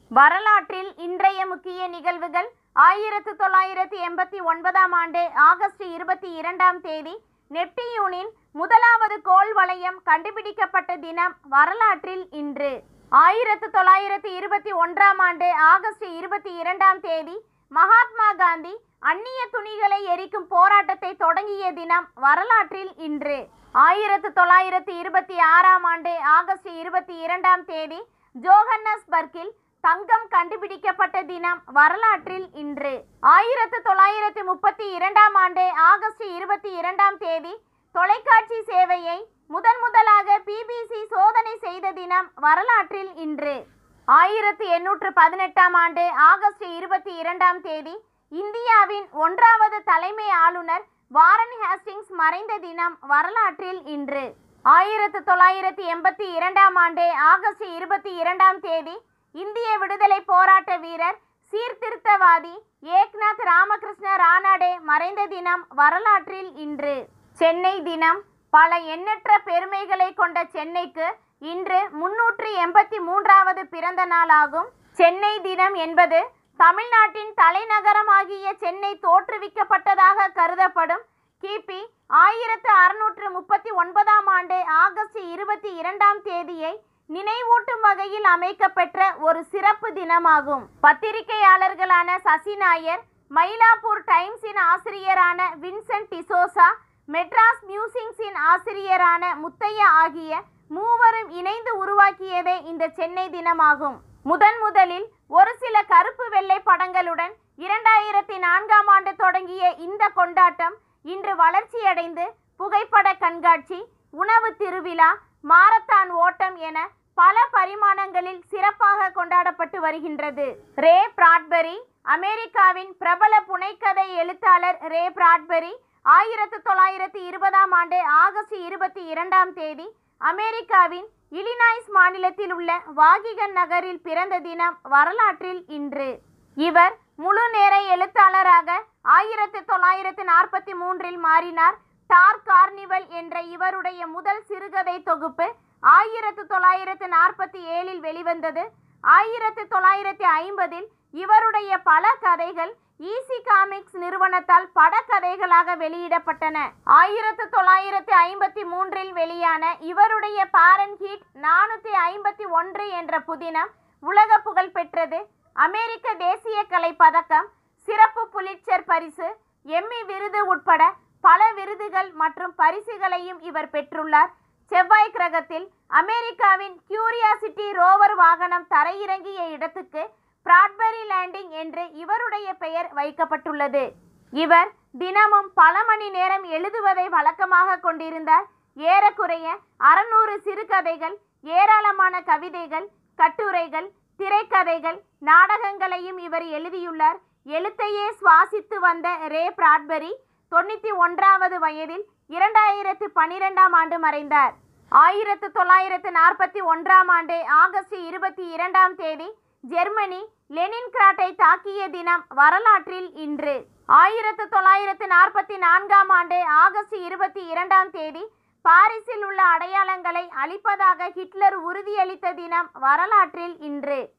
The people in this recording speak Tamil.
வரலாற்றில் இன்றைய முக்கிய நிகழ்வுகள் ஆயிரத்து தொள்ளாயிரத்து எண்பத்தி ஒன்பதாம் ஆண்டு ஆகஸ்ட் இருபத்தி இரண்டாம் தேதி நெப்டியூனின் முதலாவது கோள் வளையம் கண்டுபிடிக்கப்பட்ட தினம் வரலாற்றில் இன்று ஆயிரத்து தொள்ளாயிரத்து இருபத்தி ஒன்றாம் ஆண்டு ஆகஸ்ட் இருபத்தி இரண்டாம் தேதி மகாத்மா காந்தி அந்நிய துணிகளை எரிக்கும் போராட்டத்தை தொடங்கிய தினம் வரலாற்றில் இன்று ஆயிரத்து தொள்ளாயிரத்து இருபத்தி ஆறாம் ஆண்டு ஆகஸ்ட் இருபத்தி இரண்டாம் தேதி ஜோஹன்னஸ்பர்க்கில் தங்கம் கண்டுபிடிக்கப்பட்ட தினம் வரலாற்றில் இன்று ஆயிரத்து தொள்ளாயிரத்து முப்பத்தி இரண்டாம் ஆண்டு ஆகஸ்ட் இருபத்தி இரண்டாம் தேதி தொலைக்காட்சி சேவையை முதன் முதலாக பிபிசி சோதனை செய்த தினம் வரலாற்றில் இன்று ஆயிரத்து எண்ணூற்று பதினெட்டாம் ஆண்டு ஆகஸ்ட் இருபத்தி இரண்டாம் தேதி இந்தியாவின் ஒன்றாவது தலைமை ஆளுநர் வாரன் ஹேஸ்டிங்ஸ் மறைந்த தினம் வரலாற்றில் இன்று ஆயிரத்து தொள்ளாயிரத்து எண்பத்தி இரண்டாம் ஆண்டு ஆகஸ்ட் இருபத்தி இரண்டாம் தேதி இந்திய விடுதலை போராட்ட வீரர் சீர்திருத்தவாதி ஏக்நாத் ராமகிருஷ்ண ரானாடே மறைந்த தினம் வரலாற்றில் இன்று சென்னை தினம் பல எண்ணற்ற பெருமைகளை கொண்ட சென்னைக்கு இன்று முன்னூற்று எண்பத்தி மூன்றாவது பிறந்த நாளாகும் சென்னை தினம் என்பது தமிழ்நாட்டின் தலைநகரமாகிய சென்னை தோற்றுவிக்கப்பட்டதாக கருதப்படும் கிபி ஆயிரத்து அறுநூற்று முப்பத்தி ஒன்பதாம் ஆண்டு ஆகஸ்ட் இருபத்தி இரண்டாம் தேதியை நினைவூட்டும் வகையில் அமைக்கப்பெற்ற ஒரு சிறப்பு தினமாகும் பத்திரிகையாளர்களான சசி நாயர் மயிலாப்பூர் டைம்ஸின் ஆசிரியரான வின்சென்ட் டிசோசா மெட்ராஸ் மியூசிங்ஸின் ஆசிரியரான முத்தையா ஆகிய மூவரும் இணைந்து உருவாக்கியதே இந்த சென்னை தினமாகும் முதன் முதலில் ஒரு சில கருப்பு வெள்ளை படங்களுடன் இரண்டாயிரத்தி நான்காம் ஆண்டு தொடங்கிய இந்த கொண்டாட்டம் இன்று வளர்ச்சியடைந்து புகைப்பட கண்காட்சி உணவு திருவிழா மாரத்தான் ஓட்டம் என பல பரிமாணங்களில் சிறப்பாக கொண்டாடப்பட்டு வருகின்றது ரே பிராட்பரி அமெரிக்காவின் பிரபல புனைக்கதை எழுத்தாளர் ரே பிராட்பரி ஆயிரத்து தொள்ளாயிரத்து இருபதாம் ஆண்டு ஆகஸ்ட் இருபத்தி இரண்டாம் தேதி அமெரிக்காவின் இலினாய்ஸ் மாநிலத்தில் உள்ள வாகிகன் நகரில் பிறந்த தினம் வரலாற்றில் இன்று இவர் முழு நேர எழுத்தாளராக ஆயிரத்து தொள்ளாயிரத்து நாற்பத்தி மூன்றில் மாறினார் டார் கார்னிவல் என்ற இவருடைய முதல் சிறுகதை தொகுப்பு ஆயிரத்து தொள்ளாயிரத்து நாற்பத்தி ஏழில் வெளிவந்தது ஆயிரத்து தொள்ளாயிரத்தி ஐம்பதில் இவருடைய பல கதைகள் ஈசி காமிக்ஸ் நிறுவனத்தால் படக்கதைகளாக வெளியிடப்பட்டன ஆயிரத்து தொள்ளாயிரத்து ஐம்பத்தி மூன்றில் வெளியான இவருடைய பாரன்ஹீட் நானூற்றி ஐம்பத்தி ஒன்று என்ற புதினம் உலக புகழ் பெற்றது அமெரிக்க தேசிய கலை பதக்கம் சிறப்பு புலிட்சர் பரிசு எம்மி விருது உட்பட பல விருதுகள் மற்றும் பரிசுகளையும் இவர் பெற்றுள்ளார் செவ்வாய் கிரகத்தில் அமெரிக்காவின் கியூரியாசிட்டி ரோவர் வாகனம் தரையிறங்கிய இடத்துக்கு பிராட்பெரி லேண்டிங் என்று இவருடைய பெயர் வைக்கப்பட்டுள்ளது இவர் தினமும் பல மணி நேரம் எழுதுவதை வழக்கமாக கொண்டிருந்தார் ஏறக்குறைய அறநூறு சிறுகதைகள் ஏராளமான கவிதைகள் கட்டுரைகள் திரைக்கதைகள் நாடகங்களையும் இவர் எழுதியுள்ளார் எழுத்தையே சுவாசித்து வந்த ரே பிராட்பெரி தொண்ணூற்றி ஒன்றாவது வயதில் இரண்டாயிரத்து பனிரெண்டாம் ஆண்டு மறைந்தார் ஆயிரத்து தொள்ளாயிரத்து நாற்பத்தி ஒன்றாம் ஆண்டு ஆகஸ்ட் இருபத்தி இரண்டாம் தேதி ஜெர்மனி லெனின்கிராட்டை தாக்கிய தினம் வரலாற்றில் இன்று ஆயிரத்து தொள்ளாயிரத்து நாற்பத்தி நான்காம் ஆண்டு ஆகஸ்ட் இருபத்தி இரண்டாம் தேதி பாரிஸில் உள்ள அடையாளங்களை அழிப்பதாக ஹிட்லர் உறுதியளித்த தினம் வரலாற்றில் இன்று